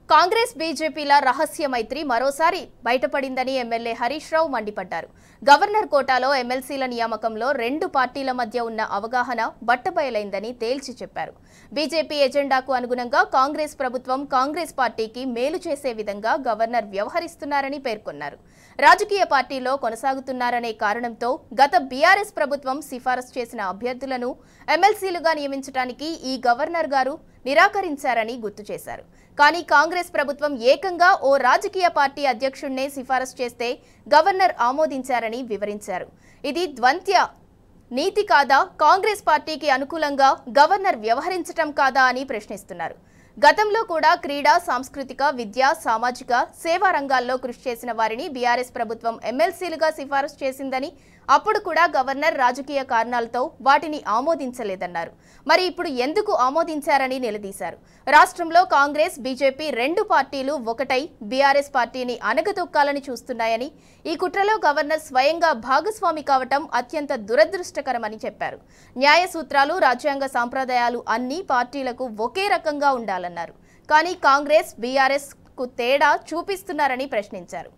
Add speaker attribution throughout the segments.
Speaker 1: కాంగ్రెస్ బీజేపీల రహస్య మైత్రి మరోసారి బయటపడిందని ఎమ్మెల్యే హరీష్ రావు మండిపడ్డారు గవర్నర్ కోటాలో ఎమ్మెల్సీల నియామకంలో రెండు పార్టీల మధ్య ఉన్న అవగాహన బట్టబయలైందని తేల్చి చెప్పారు బీజేపీ ఎజెండాకు అనుగుణంగా కాంగ్రెస్ ప్రభుత్వం కాంగ్రెస్ పార్టీకి మేలు చేసే విధంగా గవర్నర్ వ్యవహరిస్తున్నారని పేర్కొన్నారు రాజకీయ పార్టీలో కొనసాగుతున్నారనే కారణంతో గత బీఆర్ఎస్ ప్రభుత్వం సిఫారసు చేసిన అభ్యర్థులను ఎమ్మెల్సీలుగా నియమించడానికి ఈ గవర్నర్ గారు నిరాకరించారని గుర్తు చేశారు కానీ కాంగ్రెస్ ప్రభుత్వం ఏకంగా ఓ రాజకీయ పార్టీ అధ్యక్షుణ్ణే సిఫారసు చేస్తే గవర్నర్ ఆమోదించారని వివరించారు ఇది ద్వంద్వ నీతి కాదా కాంగ్రెస్ పార్టీకి అనుకూలంగా గవర్నర్ వ్యవహరించటం కాదా అని ప్రశ్నిస్తున్నారు గతంలో కూడా క్రీడా సాంస్కృతిక విద్య సామాజిక సేవా రంగాల్లో కృషి చేసిన వారిని బీఆర్ఎస్ ప్రభుత్వం ఎమ్మెల్సీలుగా సిఫారసు చేసిందని అప్పుడు కూడా గవర్నర్ రాజకీయ కారణాలతో వాటిని ఆమోదించలేదన్నారు మరి ఇప్పుడు ఎందుకు ఆమోదించారని నిలదీశారు రాష్ట్రంలో కాంగ్రెస్ బీజేపీ రెండు పార్టీలు ఒకటై బీఆర్ఎస్ పార్టీని అనగదొక్కాలని చూస్తున్నాయని ఈ కుట్రలో గవర్నర్ స్వయంగా భాగస్వామి కావటం అత్యంత దురదృష్టకరమని చెప్పారు న్యాయ సూత్రాలు రాజ్యాంగ సాంప్రదాయాలు అన్ని పార్టీలకు ఒకే రకంగా ఉండాలన్నారు కానీ కాంగ్రెస్ బీఆర్ఎస్ కు తేడా చూపిస్తున్నారని ప్రశ్నించారు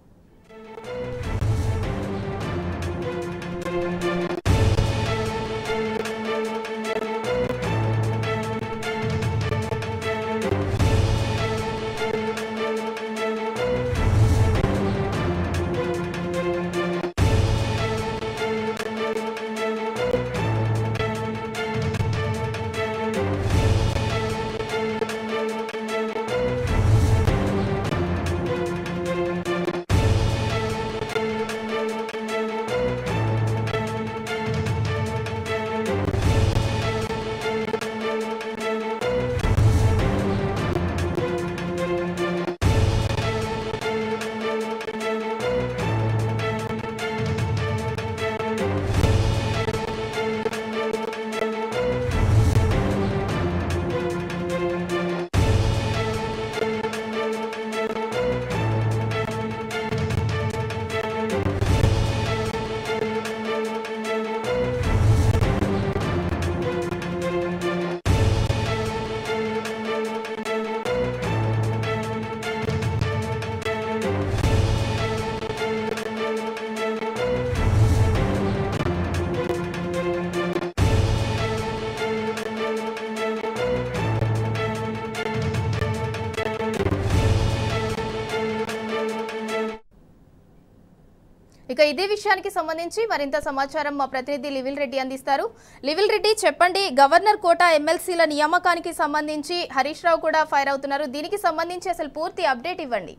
Speaker 1: ఇక ఇదే విషయానికి సంబంధించి మరింత సమాచారం మా ప్రతినిధి లివిల్ రెడ్డి అందిస్తారు లివిల్ రెడ్డి చెప్పండి గవర్నర్ కోట ఎమ్మెల్సీల నియామకానికి సంబంధించి హరీష్ రావు కూడా ఫైర్ అవుతున్నారు దీనికి సంబంధించి అసలు పూర్తి అప్డేట్ ఇవ్వండి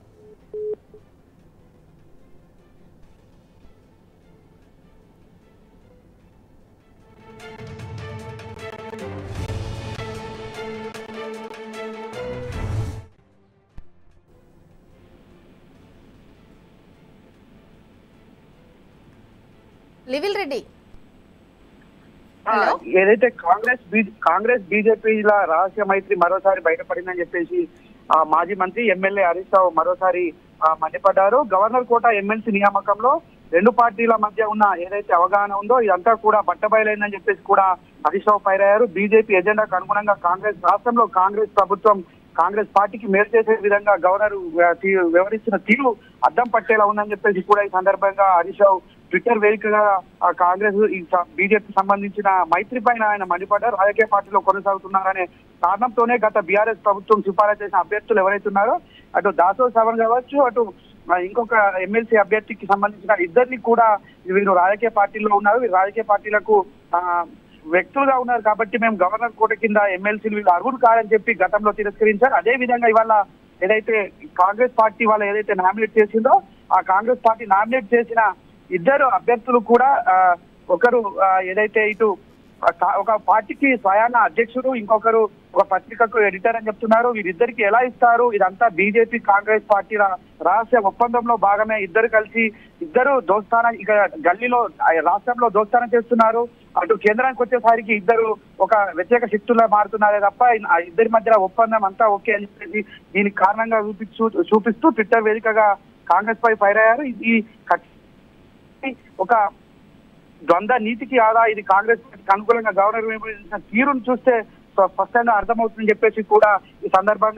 Speaker 1: లివిల్ రెడ్డి
Speaker 2: ఆ,
Speaker 1: హలో?
Speaker 2: ఏదైతే కాంగ్రెస్ బీ- కాంగ్రెస్ బీజేపీల రహస్య మైత్రి మరోసారి బయటపడిందని చెప్పేసి ఆ మాజీ మంత్రి ఎమ్మెల్యే హరీష్ రావు మరోసారి ఆ, మండిపడ్డారు గవర్నర్ కోట ఎమ్మెల్సీ నియామకంలో రెండు పార్టీల మధ్య ఉన్న ఏదైతే అవగాహన ఉందో ఇదంతా కూడా బట్టబయలైందని చెప్పేసి కూడా హరీష్ రావు ఫైర్ అయ్యారు బీజేపీ ఎజెండాకు అనుగుణంగా కాంగ్రెస్ రాష్ట్రంలో కాంగ్రెస్ ప్రభుత్వం కాంగ్రెస్ పార్టీకి మేలు చేసే విధంగా గవర్నర్ ఆ, తీ- వ్యవహరిస్తున్న తీరు అద్దం పట్టేలా ఉందని చెప్పేసి కూడా ఈ సందర్భంగా హరీష్ రావు ట్విట్టర్ వేదికగా ఆ కాంగ్రెస్ ఈ బీజేపీ సంబంధించిన మైత్రి పైన ఆయన మండిపడ్డారు రాజకీయ పార్టీలో కొనసాగుతున్నారనే కారణంతోనే గత బీఆర్ఎస్ ప్రభుత్వం సిఫారసు చేసిన అభ్యర్థులు ఎవరైతే ఉన్నారో అటు దాసో సవన్ కావచ్చు అటు ఆ, ఇంకొక ఎమ్మెల్సీ అభ్యర్థికి సంబంధించిన ఇద్దరిని కూడా వీరు రాజకీయ పార్టీల్లో ఉన్నారు వీరు రాజకీయ పార్టీలకు ఆ, వ్యక్తులుగా ఉన్నారు కాబట్టి మేము గవర్నర్ కోట కింద ఎమ్మెల్సీలు వీళ్ళు అర్హులు కాదని చెప్పి గతంలో తిరస్కరించారు అదే విధంగా ఇవాళ ఏదైతే కాంగ్రెస్ పార్టీ వాళ్ళు ఏదైతే నామినేట్ చేసిందో ఆ కాంగ్రెస్ పార్టీ నామినేట్ చేసిన ఇద్దరు అభ్యర్థులు కూడా ఆ, ఒకరు ఆ, ఏదైతే ఇటు ఆ కా- ఒక పార్టీకి స్వయాన అధ్యక్షుడు ఇంకొకరు ఒక పత్రికకు ఎడిటర్ అని చెప్తున్నారు వీరిద్దరికి ఎలా ఇస్తారు ఇదంతా బీజేపీ కాంగ్రెస్ పార్టీల రహస్య ఒప్పందంలో భాగమే ఇద్దరు కలిసి ఇద్దరు దోస్తాన ఇక గల్లీలో ఆ రాష్ట్రంలో దోస్తానం చేస్తున్నారు అటు కేంద్రానికి వచ్చేసరికి ఇద్దరు ఒక వ్యతిరేక శక్తుల్లో మారుతున్నారే తప్ప ఆ ఇద్దరి మధ్య ఒప్పందం అంతా ఓకే అని చెప్పేసి దీనికి కారణంగా చూపిస్తూ చూపిస్తూ ట్విట్టర్ వేదికగా కాంగ్రెస్ పై ఫైర్ అయ్యారు ఇది ఖచ్చితంగా ఒక ద్వంద్వ నీతికి ఆదా ఇది కాంగ్రెస్ పార్టీకి అనుకూలంగా గవర్నర్ విమర్శించిన తీరును చూస్తే స్పష్టంగా అర్థమవుతుందని చెప్పేసి కూడా ఈ సందర్భంగా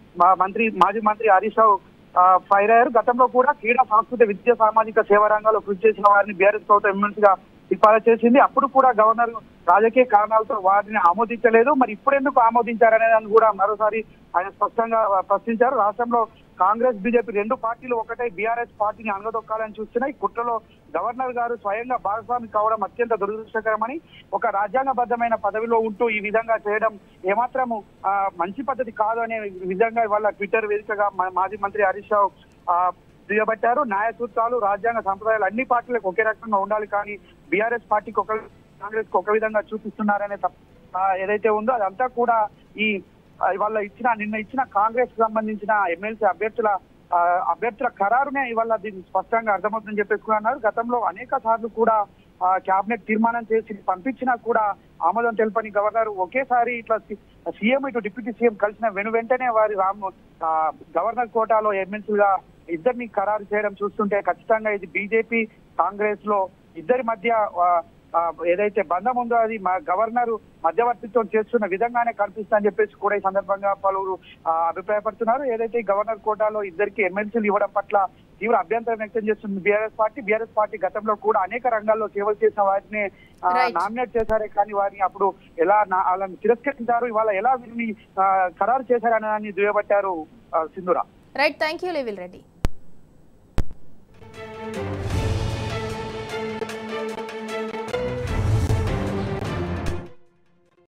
Speaker 2: మా మంత్రి మాజీ మంత్రి హరీష్ రావు ఆ, ఫైర్ అయ్యారు గతంలో కూడా క్రీడా సాంస్కృతిక విద్య సామాజిక సేవా రంగాల్లో కృషి చేసిన వారిని బీఆర్ఎస్ ప్రభుత్వం ఎమ్మెల్సీగా సిఫారసు చేసింది అప్పుడు కూడా గవర్నర్ రాజకీయ కారణాలతో వారిని ఆమోదించలేదు మరి ఇప్పుడు ఎందుకు ఆమోదించారనే దాన్ని కూడా మరోసారి ఆయన స్పష్టంగా ప్రశ్నించారు రాష్ట్రంలో కాంగ్రెస్ బీజేపీ రెండు పార్టీలు ఒకటే బీఆర్ఎస్ పార్టీని అనగదొక్కాలని చూస్తున్నాయి కుట్రలో గవర్నర్ గారు స్వయంగా భాగస్వామి కావడం అత్యంత దురదృష్టకరమని ఒక రాజ్యాంగబద్ధమైన పదవిలో ఉంటూ ఈ విధంగా చేయడం ఏమాత్రము ఆ, మంచి పద్ధతి కాదు అనే విధంగా ఇవాళ ట్విట్టర్ వేదికగా మా- మాజీ మంత్రి హరీష్ రావు ఆ, దుయ్యబట్టారు న్యాయ సూత్రాలు రాజ్యాంగ సంప్రదాయాలు అన్ని పార్టీలకు ఒకే రకంగా ఉండాలి కానీ బీఆర్ఎస్ పార్టీకి ఒక కాంగ్రెస్ ఒక విధంగా చూపిస్తున్నారనే తప్ప ఆ, ఏదైతే ఉందో అదంతా కూడా ఈ ఆ, ఇవాళ ఇచ్చిన నిన్న ఇచ్చిన కాంగ్రెస్ కి సంబంధించిన ఎమ్మెల్సీ అభ్యర్థుల ఆ, అభ్యర్థుల ఖరారునే ఇవాళ దీన్ని స్పష్టంగా అర్థమవుతుందని చెప్పేసి కూడా అన్నారు గతంలో అనేక సార్లు కూడా ఆ, కేబినెట్ తీర్మానం చేసి పంపించినా కూడా ఆమోదం తెలపని గవర్నర్ ఒకేసారి ఇట్లా సి- సీఎం ఇటు డిప్యూటీ సీఎం కలిసిన వెను వెంటనే వారి రామ్ ఆ, గవర్నర్ కోటాలో ఎమ్మెల్సీగా ఇద్దరిని ఖరారు చేయడం చూస్తుంటే ఖచ్చితంగా ఇది బీజేపీ కాంగ్రెస్ లో ఇద్దరి మధ్య ఆ, ఆ, ఏదైతే బంధం ఉందో అది మా గవర్నర్ మధ్యవర్తిత్వం చేస్తున్న విధంగానే కనిపిస్తుందని చెప్పేసి కూడా ఈ సందర్భంగా పలువురు ఆ, అభిప్రాయపడుతున్నారు ఏదైతే ఈ గవర్నర్ కోటాలో ఇద్దరికి ఎమ్మెల్సీలు ఇవ్వడం పట్ల తీవ్ర అభ్యంతరం వ్యక్తం చేస్తుంది బీఆర్ఎస్ పార్టీ బీఆర్ఎస్ పార్టీ గతంలో కూడా అనేక రంగాల్లో సేవలు చేసిన వారిని ఆ,
Speaker 1: Right.
Speaker 2: నామినేట్ చేశారే కానీ వారిని అప్పుడు ఎలా నా- వాళ్ళని తిరస్కరించారు ఇవాళ ఎలా వీరిని ఆ, ఖరారు చేశారని దాన్ని దుయ్యబట్టారు ఆ, సింధురా
Speaker 1: రైట్ థ్యాంక్ యూ లివిల్ రెడ్డి